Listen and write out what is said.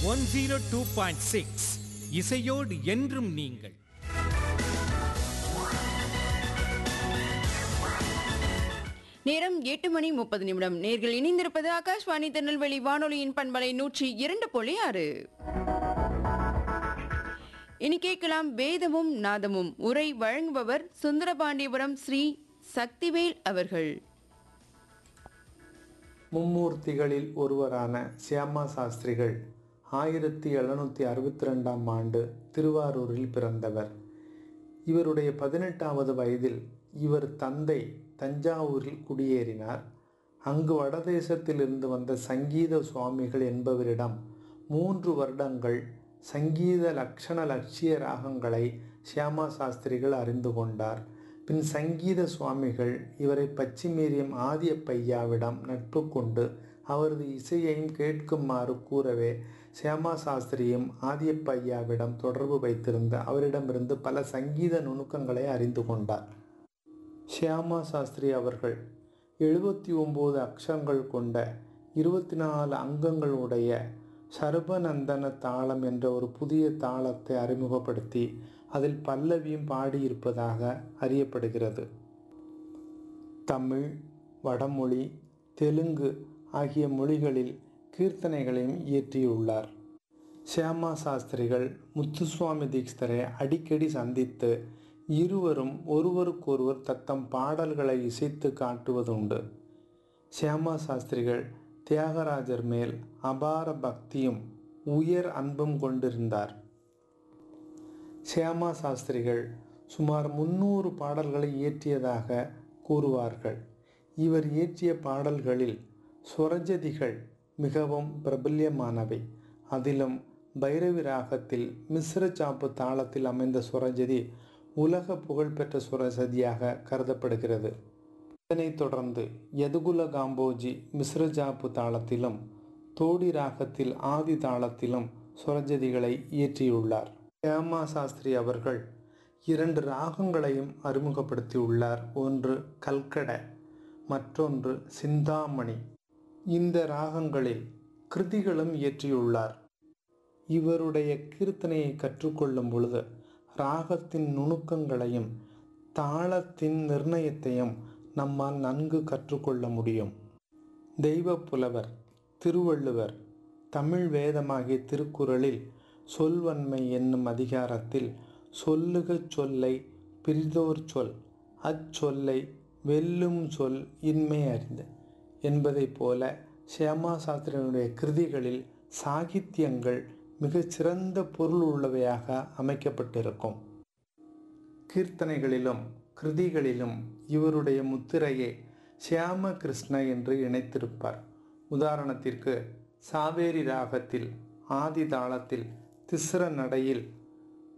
one zero two point six இசையோடு என்றும் நீங்கள் நேரம் எட்டு மணி முப்பது நிமிடம் நேர்கள் இணைந்திருப்பது ஆகாஷ்வாணி திருநெல்வேலி வானொலியின் பண்பலை நூற்றி இரண்டு புள்ளி ஆறு இனி கேட்கலாம் வேதமும் நாதமும் உரை வழங்குபவர் சுந்தரபாண்டியபுரம் ஸ்ரீ சக்திவேல் அவர்கள் மும்மூர்த்திகளில் ஒருவரான சியாமா சாஸ்திரிகள் ஆயிரத்தி எழுநூற்றி அறுபத்தி ரெண்டாம் ஆண்டு திருவாரூரில் பிறந்தவர் இவருடைய பதினெட்டாவது வயதில் இவர் தந்தை தஞ்சாவூரில் குடியேறினார் அங்கு வடதேசத்திலிருந்து வந்த சங்கீத சுவாமிகள் என்பவரிடம் மூன்று வருடங்கள் சங்கீத லக்ஷண லட்சிய ராகங்களை சியாமா சாஸ்திரிகள் அறிந்து கொண்டார் பின் சங்கீத சுவாமிகள் இவரை பச்சிமேரியம் ஆதியப்பையாவிடம் நட்பு கொண்டு அவரது இசையையும் கேட்குமாறு கூறவே சியாமா சாஸ்திரியும் ஆதியப்பையாவிடம் தொடர்பு வைத்திருந்த அவரிடமிருந்து பல சங்கீத நுணுக்கங்களை அறிந்து கொண்டார் ஷியாமா சாஸ்திரி அவர்கள் எழுபத்தி ஒம்பது அக்ஷங்கள் கொண்ட இருபத்தி நாலு அங்கங்களுடைய சர்வநந்தன தாளம் என்ற ஒரு புதிய தாளத்தை அறிமுகப்படுத்தி அதில் பல்லவியும் பாடியிருப்பதாக அறியப்படுகிறது தமிழ் வடமொழி தெலுங்கு ஆகிய மொழிகளில் கீர்த்தனைகளையும் இயற்றியுள்ளார் சியாமா சாஸ்திரிகள் முத்துசுவாமி தீக்ஷிதரை அடிக்கடி சந்தித்து இருவரும் ஒருவருக்கொருவர் தத்தம் பாடல்களை இசைத்து காட்டுவதுண்டு சியாமா சாஸ்திரிகள் தியாகராஜர் மேல் அபார பக்தியும் உயர் அன்பும் கொண்டிருந்தார் சியாமா சாஸ்திரிகள் சுமார் முன்னூறு பாடல்களை இயற்றியதாக கூறுவார்கள் இவர் இயற்றிய பாடல்களில் சுரஜதிகள் மிகவும் பிரபல்யமானவை அதிலும் பைரவி ராகத்தில் மிஸ்ர சாப்பு தாளத்தில் அமைந்த சுரஜதி உலக புகழ்பெற்ற சுரஜதியாக கருதப்படுகிறது இதனைத் தொடர்ந்து யதுகுல காம்போஜி மிஸ்ரஜாப்பு தாளத்திலும் தோடி ராகத்தில் ஆதி தாளத்திலும் சுரஜதிகளை இயற்றியுள்ளார் ஹேமா சாஸ்திரி அவர்கள் இரண்டு ராகங்களையும் அறிமுகப்படுத்தியுள்ளார் ஒன்று கல்கட மற்றொன்று சிந்தாமணி இந்த ராகங்களில் கிருதிகளும் இயற்றியுள்ளார் இவருடைய கீர்த்தனையை கற்றுக்கொள்ளும் பொழுது ராகத்தின் நுணுக்கங்களையும் தாளத்தின் நிர்ணயத்தையும் நம்மால் நன்கு கற்றுக்கொள்ள முடியும் தெய்வ புலவர் திருவள்ளுவர் தமிழ் வேதமாகிய திருக்குறளில் சொல்வன்மை என்னும் அதிகாரத்தில் சொல்லுக சொல்லை பிரிதோர் சொல் அச்சொல்லை வெல்லும் சொல் இன்மை அறிந்த என்பதைப் போல சியாமா சாஸ்திரனுடைய கிருதிகளில் சாகித்யங்கள் மிகச்சிறந்த பொருள் உள்ளவையாக அமைக்கப்பட்டிருக்கும் கீர்த்தனைகளிலும் கிருதிகளிலும் இவருடைய முத்திரையை சியாம கிருஷ்ண என்று இணைத்திருப்பார் உதாரணத்திற்கு சாவேரி ராகத்தில் ஆதி தாளத்தில் திஸ்ர நடையில்